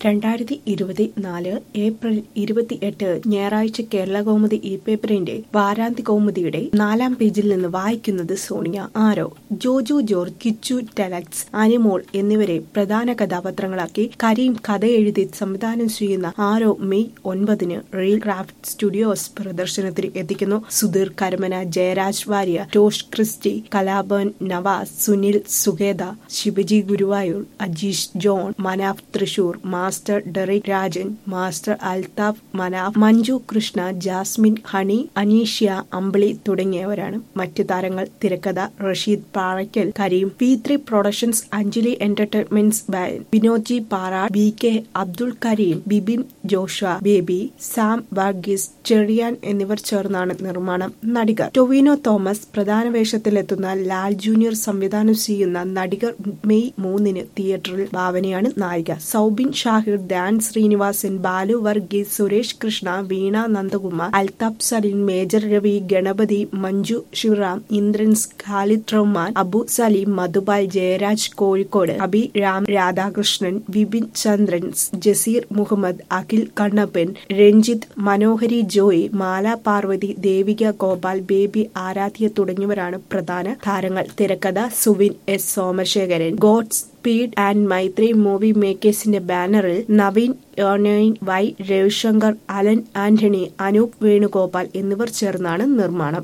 രണ്ടായിരത്തി ഇരുപത്തിനാല് ഏപ്രിൽ ഇരുപത്തിയെട്ട് ഞായറാഴ്ച കേരള കൗമുദി ഇ പേപ്പറിന്റെ വാരാന്ത്യ കൗമുദിയുടെ നാലാം പേജിൽ നിന്ന് വായിക്കുന്നത് സോണിയ ആരോ ജോജു ജോർജ് കിച്ചു ടെലക്സ് അനിമോൾ എന്നിവരെ പ്രധാന കഥാപാത്രങ്ങളാക്കി കരീം കഥ എഴുതി സംവിധാനം ചെയ്യുന്ന ആരോ മെയ് ഒൻപതിന് റീൽ ക്രാഫ്റ്റ് സ്റ്റുഡിയോസ് പ്രദർശനത്തിന് എത്തിക്കുന്നു Sudheer Karamana Jayaraj Warrier Tosh Christy Kalabhavan Navas Sunil Sugatha Sivaji Guruvayoor Ajeesh John Manaf Thrissur master Derick Rajan master Althaf Manaf Manju Krishna Jasmine Honey Aneeshya Ambili തുടങ്ങിയവരാണ് മറ്റു താരങ്ങൾ തിരക്കഥ Rasheed Parakkal Kareem P three productions Anjali entertainments Vinoji Parad B K Abdul Kareem Bibin Josh Baby Sam Varghese Cherian എന്നിവർ ചേർന്നാണ് നിർമ്മാണം നടികർ ടൊവിനോ തോമസ് പ്രധാന വേഷത്തിലെത്തുന്ന ലാൽ ജൂനിയർ സംവിധാനം ചെയ്യുന്ന നടികർ മെയ് മൂന്നിന് തിയേറ്ററിൽ ഭാവനയാണ് നായിക സൗബിൻ ഷാഹിർ ദാൻ ശ്രീനിവാസൻ ബാലു വർഗീസ് സുരേഷ് കൃഷ്ണ വീണ നന്ദകുമാർ അൽതാഫ് സലീം മേജർ രവി ഗണപതി മഞ്ജു ശിവറാം ഇന്ദ്രൻസ് ഖാലിദ് റഹ്മാൻ അബു സലീം മധുബാൽ ജയരാജ് കോഴിക്കോട് അബി രാം രാധാകൃഷ്ണൻ വിപിൻ ചന്ദ്രൻ ജസീർ മുഹമ്മദ് അഖിൽ കണ്ണപ്പൻ രഞ്ജിത്ത് മനോഹരി ജോയ് മാല പാർവതി ദേവിക ഗോപാൽ ബേബി ആരാധ്യ തുടങ്ങിയവരാണ് പ്രധാന താരങ്ങൾ തിരക്കഥ Suvin S Somasekharan God's Speed and Mythri Movie മേക്കേഴ്സിന്റെ ബാനറിൽ നവീൻ യോണൈൻ വൈ രവിശങ്കർ അലൻ ആന്റണി അനൂപ് വേണുഗോപാൽ എന്നിവർ ചേർന്നാണ് നിർമ്മാണം